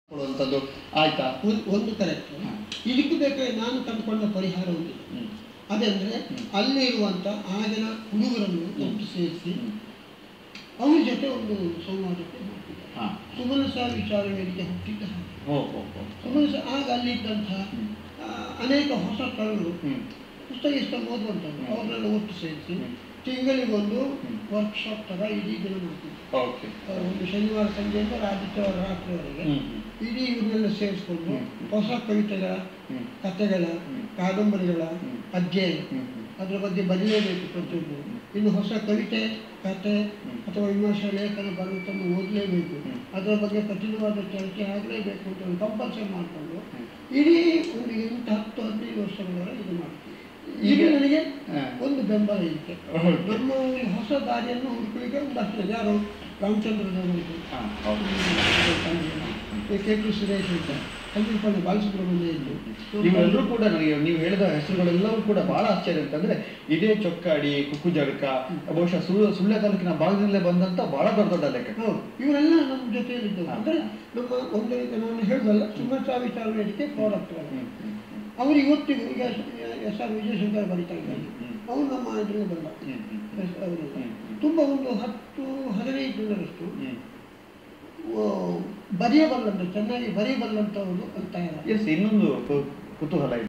ಕೊಡುವಂಥದ್ದು ಆಯ್ತಾ ಒಂದು ಒಂದು ಕರೆಕ್ಟ್ ಇದಕ್ಕೆ ಬೇಕಾಗಿ ನಾನು ಕಂಡುಕೊಂಡ ಪರಿಹಾರ ಒಂದು ಹ್ಮ್. ಅದಂದ್ರೆ ಹ್ಮ್. ಅಲ್ಲಿ ಇರುವಂತ ಆಗಿನ ಹುಡುಗರನ್ನು ಒಟ್ಟು ಸೇರಿಸಿ ಹ್ಮ್. ಅವ್ರ ಜೊತೆ ಒಂದು ಸಂವಾದಕ್ಕೆ ಮಾಡ್ತಿದ್ದಾರೆ ಹಾ. ಸುಮನ ಸಹ ವಿಚಾರ ವೇದಿಕೆ ಹುಟ್ಟಿದ್ದ ಹಾಗೆ ಹೋ ಹೋ ಹೋ ಸುಮನ ಸಹ ಆಗ ಅಲ್ಲಿದ್ದಂತಹ ಹ್ಮ್. ಆ, ಅನೇಕ ಹೊಸ ಕರುಗಳು ಹ್ಮ್. ಪುಸ್ತಕ ಇಷ್ಟ ಓದುವಂಥದ್ದು ಹ್ಮ್. ಅವ್ರನ್ನೆಲ್ಲ ಒಟ್ಟು ಸೇರಿಸಿ ಹ್ಮ್. ತಿಂಗಳಿಗೊಂದು ಹ್ಮ್. ವರ್ಕ್ಶಾಪ್ ತರ ಇಡೀ ದಿನ ಮಾಡ್ತಿದ್ದೆ ಓಕೆ ಆ, ಒಂದು ಶನಿವಾರ ಸಂಜೆಯಿಂದ ಆದಿತ್ಯವಾರ ರಾತ್ರಿವರೆಗೆ ಹ್ಮ್. ಹ್ಮ್. ಇಡೀ ಇವ್ರನ್ನೆಲ್ಲ ಸೇರಿಸ್ಕೊಂಡು ಹ್ಮ್. ಹೊಸ ಕವಿತೆಗಳ ಹ್ಮ್. ಕಥೆಗಳ ಹ್ಮ್. ಕಾದಂಬರಿಗಳ ಹ್ಮ್. ಅಧ್ಯಯನ ಹ್ಮ್. ಹ್ಮ್. ಅದರ ಬಗ್ಗೆ ಬರೆಯಲೇಬೇಕು ಪ್ರತಿಯೊಬ್ಬರು ಇನ್ನು ಹೊಸ ಕವಿತೆ ಕತೆ ಹ್ಮ್. ಅಥವಾ ವಿಮರ್ಶೆ ಲೇಖನ ಬರುತ್ತನ್ನು ಓದಲೇಬೇಕು ಹ್ಮ್. ಅದರ ಬಗ್ಗೆ ಕಠಿಣವಾದ ಚರ್ಚೆ ಆಗಲೇಬೇಕು ಅಂತ ಒಂದು ಕಂಪಲ್ಸರಿ ಮಾಡಿಕೊಂಡು ಹ್ಮ್. ಇಡೀ ಒಂದು ಎಂಟು ಹತ್ತು ಹದಿನೈದು ವರ್ಷಗಳವರೆಗೆ ಇದು ಮಾಡ್ತೀವಿ ಈಗ ಈಗ- ನನಗೆ ಹಾ. ಒಂದು ಬೆಂಬಲ ಇದಕ್ಕೆ ಹೌದು. ನಮ್ಮ ಒಂದು ಹೊಸ ದಾರಿಯನ್ನು ಹುಡುಕಲಿಕ್ಕೆ ಒಂದಷ್ಟು ಜನ ಯಾರು ರಾಮಚಂದ್ರದವರು ಹಾ, ಹೌದು. ಕೆ ಪಿ ಸುರೇಶ್ ಅಂತ ಸಂಕೀರ್ಪಣೆ ಬಾಲಸುಬ್ರಹ್ಮಣ್ಯ ಇದ್ದು ನೀವೆಲ್ಲರೂ ಕೂಡ ನನಗೆ ನೀವು ಹೇಳಿದ ಹೆಸರುಗಳೆಲ್ಲವೂ ಕೂಡ ಬಹಳ ಆಶ್ಚರ್ಯ ಅಂತಂದ್ರೆ ಇದೇ ಚೊಕ್ಕಾಡಿ ಕುಕ್ಕು ಜಳಕ ಬಹುಶಃ ಸುಳ್ಳು ಸುಳ್ಯ ತಾಲೂಕಿನ ಭಾಗದಲ್ಲೇ ಬಂದಂತ ಬಹಳ ದೊಡ್ಡ ದೊಡ್ಡ ಲೆಕ್ಕ ಹೌದು ಇವರೆಲ್ಲ ನಮ್ಮ ಜೊತೆಯಲ್ಲಿದ್ದವು ಅಂದರೆ ನಮ್ಮ ಒಂದು ಈಗ ನಾನು ಹೇಳಿದಲ್ಲ ಸುಮತಾ ವಿಚಾರ ವೇದಿಕೆ ಪ್ರಾಡಕ್ಟ್ಗಳು ಹ್ಮ್, ಹ್ಮ್, ಹ್ಮ್. ಅವರು ಇವತ್ತಿಗೂ ಈಗ ಎಸ್ ಆರ್ ವಿಜಯಶಂಕರ್ ಬರೀತಾ ಇದ್ದಾರೆ ಹ್ಮ್. ಅವನು ನಮ್ಮ ಇದರಲ್ಲಿ ಬಂದ ಹ್ಮ್, ಹ್ಮ್, ಹ್ಮ್. ಎಸ್ ಅವರೆಲ್ಲ ಹ್ಮ್, ಹ್ಮ್. ತುಂಬ ಒಂದು ಹತ್ತು ಹದಿನೈದು ಜನರಷ್ಟು ಹ್ಮ್. ಓ, ಬರೆಯಬಲ್ಲಂತ ಚೆನ್ನಾಗಿ ಬರೆಯಬಲ್ಲಂಥವರು ಅಂತ ಎಸ್ ಇನ್ನೊಂದು ಕು- ಕುತೂಹಲ ಇದೆ